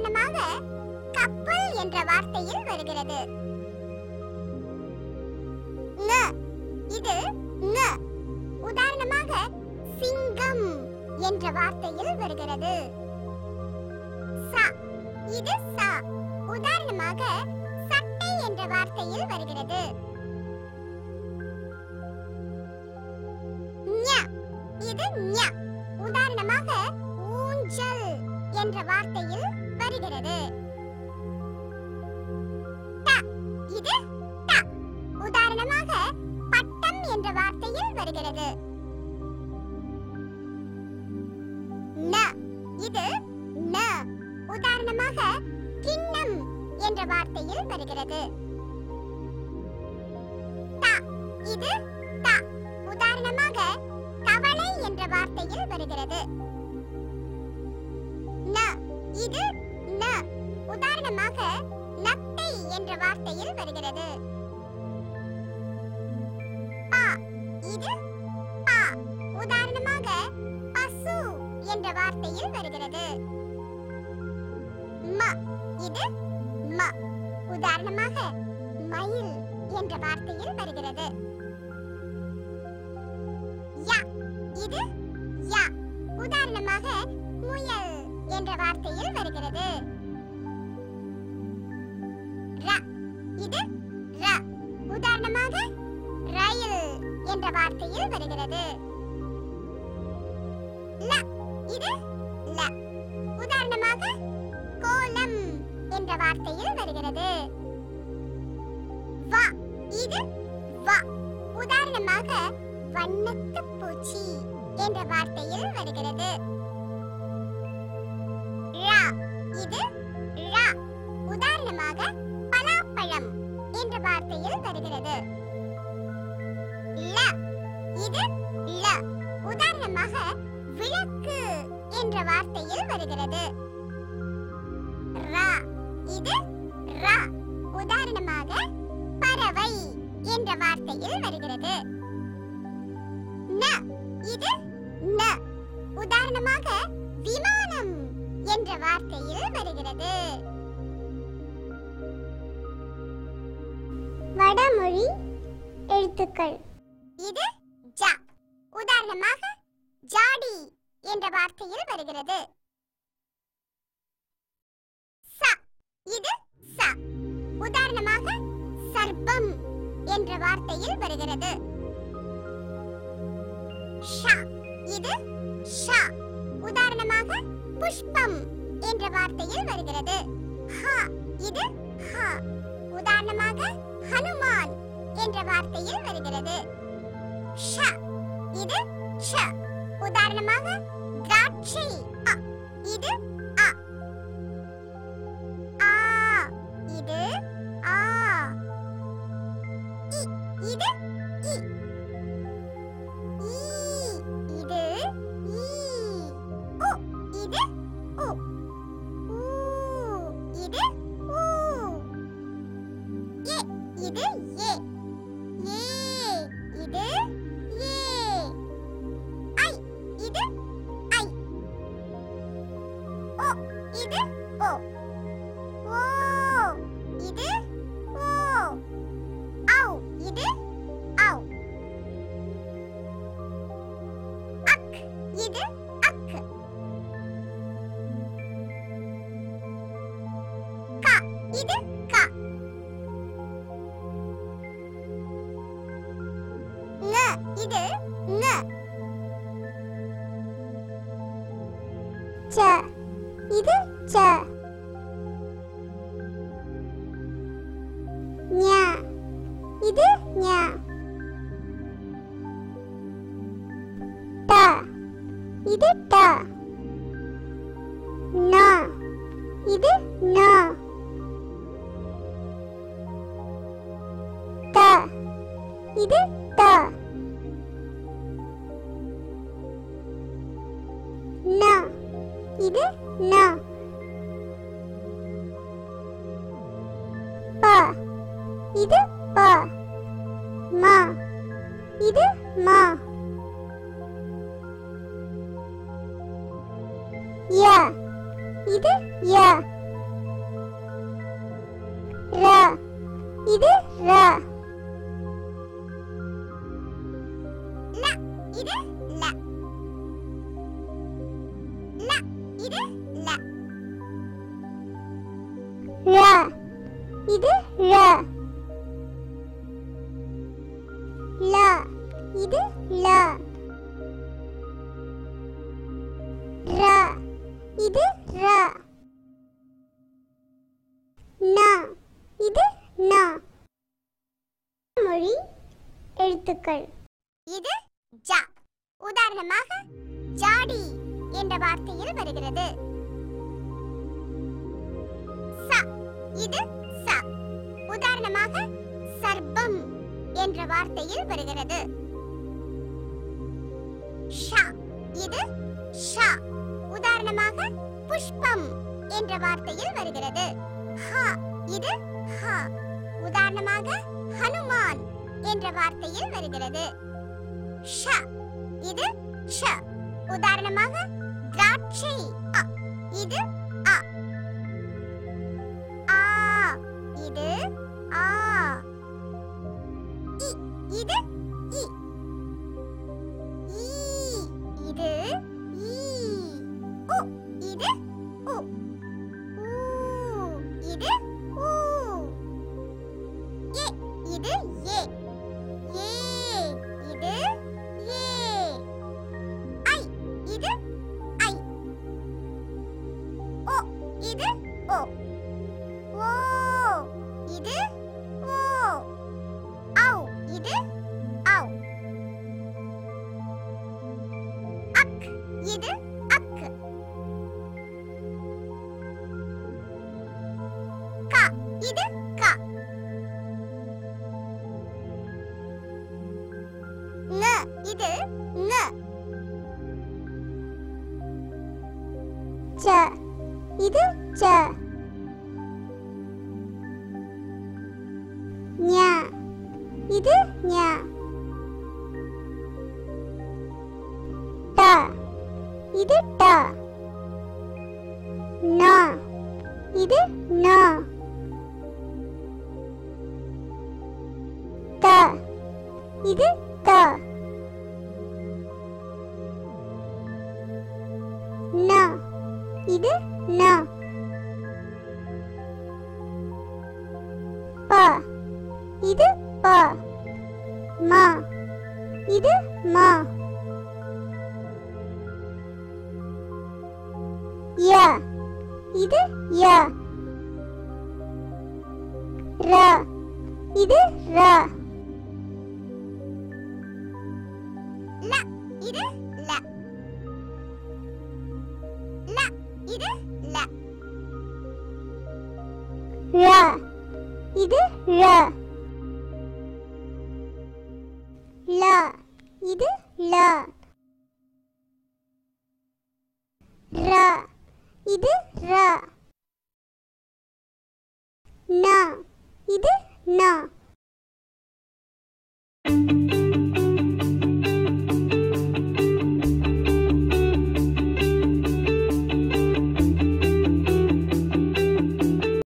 உதாரணமாக கப்பல் என்ற வார்த்தையில் வருகிறது ங இது ங உதாரணமாக சிங்கம் என்ற வார்த்தையில் வருகிறது ச இது ச உதாரணமாக சட்டை என்ற வார்த்தையில் வருகிறது ஞ இது ஞ உதாரணமாக ஊஞ்சல் என்ற வார்த்தையில் வருகிறது ட இது ட உதாரணமாக பட்டம் என்ற வார்த்தையில் வருகிறது ந இது ந உதாரணமாக கிண்ணம் என்ற வார்த்தையில் வருகிறது த இது த உதாரணமாக தவளை என்ற வார்த்தையில் வருகிறது ந இது ந உதாரணமாக நத்தை என்ற வார்த்தையில் வருகிறது பா இது பா உதாரணமாக பசு என்ற வார்த்தையில் வருகிறது ம இது ம உதாரணமாக மயில் என்ற வார்த்தையில் வருகிறது ய இது ய உதாரணமாக முயல் என்ற வார்த்தையில் வருகிறது ர இது ர உதாரணமாக ரயில் என்ற வார்த்தையில் வருகிறது ல இது ல உதாரணமாக கோலம் என்ற வார்த்தையில் வருகிறது வ இது வ உதாரணமாக வண்ணத்து பூச்சி என்ற வார்த்தையில் வருகிறது ழ இது ழ உதாரணமாக பலாப்பழம் என்ற வார்த்தையில் வருகிறது ல இது ல உதாரணமாக விளக்கு என்ற வார்த்தையில் வருகிறது ரா இது ரா உதாரணமாக பறவை என்ற வார்த்தையில் வருகிறது ந இது ந உதாரணமாக விமானம் என்ற வார்த்தையில் வருகிறது வடமொழி எழுத்துக்கள் இது ஜ உதாரணமாக ஜாடி என்ற வார்த்தையில் வருகிறது ச இது ச உதாரணமாக சர்ப்பம் என்ற வார்த்தையில் வருகிறது ஷ இது ஷ உதாரணமாக புஷ்பம் என்ற வார்த்தையில் வருகிறது ஹ இது ஹ உதாரணமாக ஹனுமான் என்ற வார்த்தையில் வருகிறது ஷ இது ஷ உதாரணமாக திராட்சை அ இது அ ஆ இது ஆ இ இது இ ஈ இது ஈ உ இது உ ஊ இது ஊ எ இது எ ஏ இது ஏ ஐ இது ஐ ஓ இது ஓ ஓ இது ஓ ஔ இது ஔ அக் இது அக் க இது க ங இது ங ச இது ச ஞ இது ஞ ட இது ட ந இது ந த இது த ந இது ந ப இது ப ம இது ம ய இது ய இது ர ல இது ல ல இது ல ர இது ர ல இது ல ர இது ர ந இது ந மொழி எழுத்துக்கள் இது ஜ உதாரணமாக ஜாடி என்ற வார்த்தையில் வருகிறது ச இது ச உதாரணமாக சர்ப்பம் என்ற வார்த்தையில் வருகிறது ஷ இது ஷ உதாரணமாக புஷ்பம் என்ற வார்த்தையில் வருகிறது ஹ இது ஹ உதாரணமாக ஹனுமான் என்ற வார்த்தையில் வருகிறது ஷ இது ஷ உதாரணமாக திராட்சை அ இது அ ஆ இது ஆ இ இது இ ஈ இது ஈ உ இது உ ஊ இது ஊ எ இது எ ஏ இது ஏ ஐ இது ஐ ஓ இது ஓ ஓ இது ஓ ஔ இது ஔ அக் இது அக் க இது க ங இது ங ச இது ச ஞ இது ஞ ட இது ட ந இது ந த இது த ந இது ந ப இது ப ம இது ம ய இது ய ர இது ர ல இது ல ல இது ல ர இது ர ல இது ல ர இது ர ந இது ந